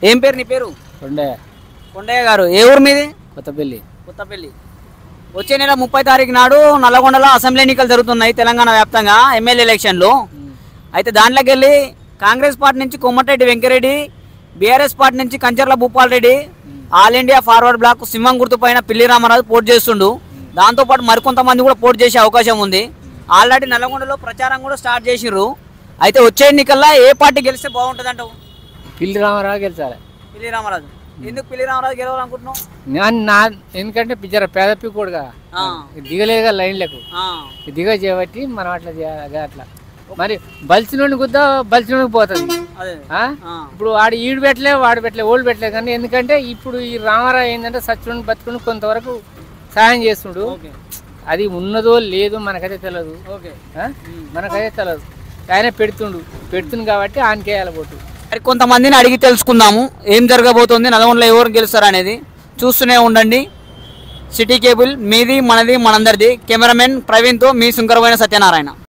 ఏం పేరు నీ పేరు ఉండే కొండయ్య గారు ఏ ఊరు మీది కొత్తపల్లి కొత్తపల్లి వచ్చే నెల ముప్పై తారీఖు నాడు నల్లగొండలో అసెంబ్లీ ఎన్నికలు జరుగుతున్నాయి తెలంగాణ వ్యాప్తంగా ఎమ్మెల్యే ఎలక్షన్లు అయితే దాంట్లోకి వెళ్ళి కాంగ్రెస్ పార్టీ నుంచి కొమ్మటిరెడ్డి వెంకరెడ్డి బీఆర్ఎస్ పార్టీ నుంచి Kancharla Bhupal Reddy all India forward block సింహం గుర్తు పైన పిల్లి రామరాజు పోటీ చేస్తుండు దాంతోపాటు మరికొంతమంది కూడా పోటీ చేసే అవకాశం ఉంది ఆల్రెడీ నల్లగొండలో ప్రచారం కూడా స్టార్ట్ చేసిర్రు అయితే వచ్చే ఎన్నికల్లో ఏ పార్టీ గెలిస్తే బాగుంటుంది అంటావు పిల్లి రామారావు గెలిచాలి పిల్లి రామరాజు ఎందుకు పిల్లి రామరాజు గెలవాలనుకుంటున్నావు నేను నా ఎందుకంటే పిచ్చర పేద పిక్కుడుగా ఆ, దిగలేదుగా లైన్లకు ఆ, దిగ చేయబట్టి మనం అట్లా చేయాలి అట్లా మరి బలిసినోడిని గుద్ద బలిసినోడికి పోతుంది అదే ఆ? ఆ, ఇప్పుడు వాడు ఈడు పెట్టలే వాడు పెట్టలే ఓళ్ళు పెట్టలే కానీ ఎందుకంటే ఇప్పుడు ఈ రామారావు ఏంటంటే సచ్చుని బతుకుని కొంతవరకు సాయం చేస్తుండు ఓకే అది ఉన్నదో లేదో మనకైతే తెలియదు ఓకే ఆ? మనకైతే తెలియదు ఆయన పెడుతుండు పెడుతుంది కాబట్టి ఆయనకేయాలి పోటు మరి కొంతమందిని అడిగి తెలుసుకుందాము ఏం జరగబోతోంది నల్గొండలో ఎవరు గెలుస్తారు అనేది చూస్తూనే ఉండండి సిటీ కేబుల్ మీది మనది మనందరిది కెమెరామెన్ ప్రవీణ్తో మీ సుంకరమైన సత్యనారాయణ